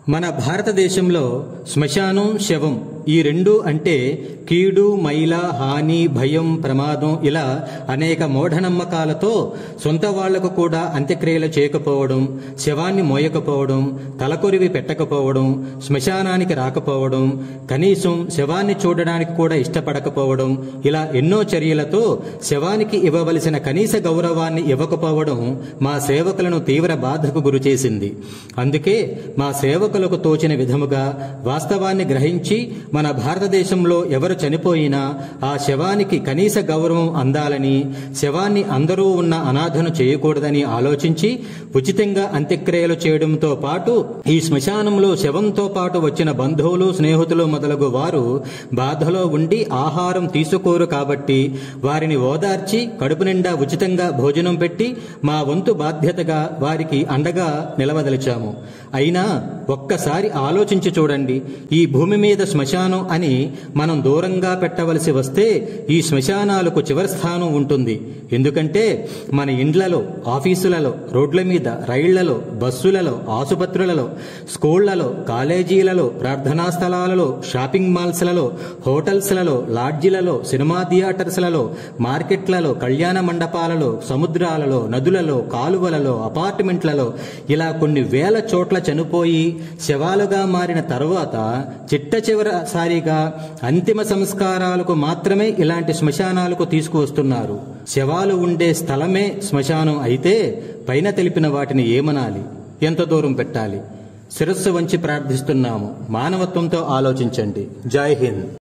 మన భారతదేశంలో శ్మశానం శవం ఈ రెండు అంటే కీడు మైల హాని భయం ప్రమాదం ఇలా అనేక మూఢనమ్మకాలతో సొంత వాళ్లకు కూడా అంత్యక్రియలు చేయకపోవడం శవాన్ని మోయకపోవడం తలకొరివి పెట్టకపోవడం శ్మశానానికి రాకపోవడం కనీసం శవాన్ని చూడడానికి కూడా ఇష్టపడకపోవడం ఇలా ఎన్నో చర్యలతో శవానికి ఇవ్వవలసిన కనీస గౌరవాన్ని ఇవ్వకపోవడం మా సేవకులను తీవ్ర బాధకు గురిచేసింది అందుకే మా సేవకులకు తోచిన విధముగా వాస్తవాన్ని గ్రహించి మన భారతదేశంలో ఎవరు చనిపోయినా ఆ శవానికి కనీస గౌరవం అందాలని శవాన్ని అందరూ ఉన్న అనాథను చేయకూడదని ఆలోచించి ఉచితంగా అంత్యక్రియలు చేయడంతో పాటు ఈ శ్మశానంలో శవంతో పాటు వచ్చిన బంధువులు స్నేహితులు మొదలగు వారు బాధలో ఉండి ఆహారం తీసుకోరు కాబట్టి వారిని ఓదార్చి కడుపు నిండా ఉచితంగా భోజనం పెట్టి మా వంతు బాధ్యతగా వారికి అండగా నిలవదలిచాము అయినా ఒక్కసారి ఆలోచించి చూడండి ఈ భూమి మీద శ్మశానం అని మనం దూరంగా పెట్టవలసి వస్తే ఈ శ్మశానాలకు చివరి స్థానం ఉంటుంది ఎందుకంటే మన ఇండ్లలో ఆఫీసులలో రోడ్ల మీద రైళ్లలో బస్సులలో ఆసుపత్రులలో స్కూళ్లలో కాలేజీలలో ప్రార్థనా స్థలాలలో షాపింగ్ మాల్స్లలో హోటల్స్లలో లాడ్జిలలో సినిమా థియేటర్స్లలో మార్కెట్లలో కళ్యాణ మండపాలలో సముద్రాలలో నదులలో కాలువలలో అపార్ట్మెంట్లలో ఇలా కొన్ని వేల చోట్ల చనిపోయి శవాలుగా మారిన తరువాత చిట్ట చివరిసారిగా అంతిమ సంస్కారాలకు మాత్రమే ఇలాంటి శ్మశానాలకు తీసుకువస్తున్నారు శవాలు ఉండే స్థలమే శ్మశానం అయితే పైన తెలిపిన వాటిని ఏమనాలి ఎంత దూరం పెట్టాలి శిరస్సు వంచి ప్రార్థిస్తున్నాము మానవత్వంతో ఆలోచించండి జై హింద్